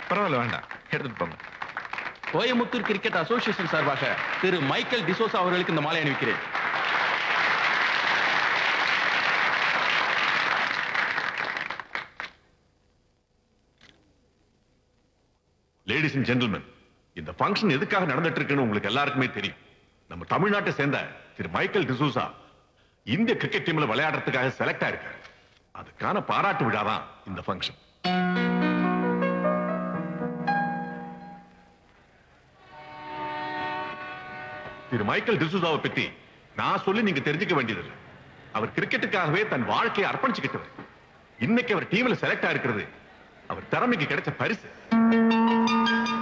பரவாயில்ல வேண்டாம் எடுத்துட்டு போங்க கோயமுத்தூர் கிரிக்கெட் அசோசியேஷன் சார்பாக திரு மைக்கேல் டிசோசா அவர்களுக்கு இந்த மாலை அணிவிக்கிறேன் லேடிஸ் அண்ட் ஜென்டில்மேன் இந்த ஃபங்க்ஷன் எதுக்காக நடந்துட்டு இருக்குன்னு உங்களுக்கு எல்லாருக்குமே தெரியும் நம்ம தமிழ்நாட்டை சேர்ந்த திரு மைக்கேல் டிசூசா இந்திய கிரிக்கெட் டீம்ல விளையாடுறதுக்காக செலக்ட் ஆயிருக்காரு அதுக்கான பாராட்டு விழா தான் இந்த ஃபங்க்ஷன் திரு மைக்கேல் டிசூசாவை பத்தி நான் சொல்லி நீங்க தெரிஞ்சுக்க வேண்டியதில்லை அவர் கிரிக்கெட்டுக்காகவே தன் வாழ்க்கையை அர்ப்பணிச்சுக்கிட்டவர் இன்னைக்கு அவர் டீம்ல செலக்ட் ஆயிருக்கிறது அவர் திறமைக்கு கிடைச்ச பரிசு